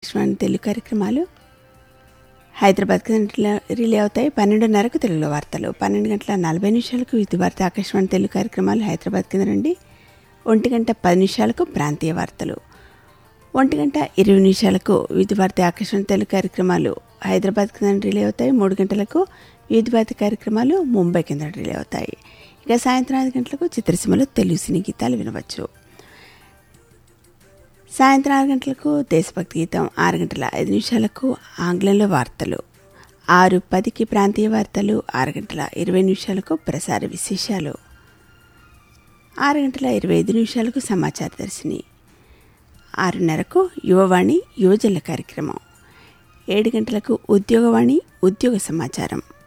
ఆకాశవాణి తెలుగు కార్యక్రమాలు Hyderabad relay relay అవుతాయి పన్నెండున్నరకు తెలుగులో వార్తలు పన్నెండు గంటల నలభై నిమిషాలకు ఇది వార్త ఆకాశవాణి తెలుగు కార్యక్రమాలు హైదరాబాద్ కింద నుండి ఒంటి గంట పది నిమిషాలకు ప్రాంతీయ వార్తలు ఒంటి గంట ఇరవై నిమిషాలకు విధి వార్త ఆకాశవాణి తెలుగు కార్యక్రమాలు హైదరాబాద్ కింద రిలే అవుతాయి మూడు గంటలకు విధి వార్త కార్యక్రమాలు ముంబై కింద రిలే అవుతాయి ఇక సాయంత్రం ఐదు గంటలకు చిత్రసీమలో తెలుగు సినీ గీతాలు వినవచ్చు సాయంత్రం ఆరు గంటలకు దేశభక్తి గీతం ఆరు గంటల ఐదు నిమిషాలకు ఆంగ్లంలో వార్తలు ఆరు పదికి ప్రాంతీయ వార్తలు ఆరు గంటల ఇరవై నిమిషాలకు ప్రసార విశేషాలు ఆరు గంటల ఇరవై ఐదు నిమిషాలకు సమాచార దర్శిని ఆరున్నరకు యువవాణి యువజనుల కార్యక్రమం ఏడు గంటలకు ఉద్యోగవాణి ఉద్యోగ సమాచారం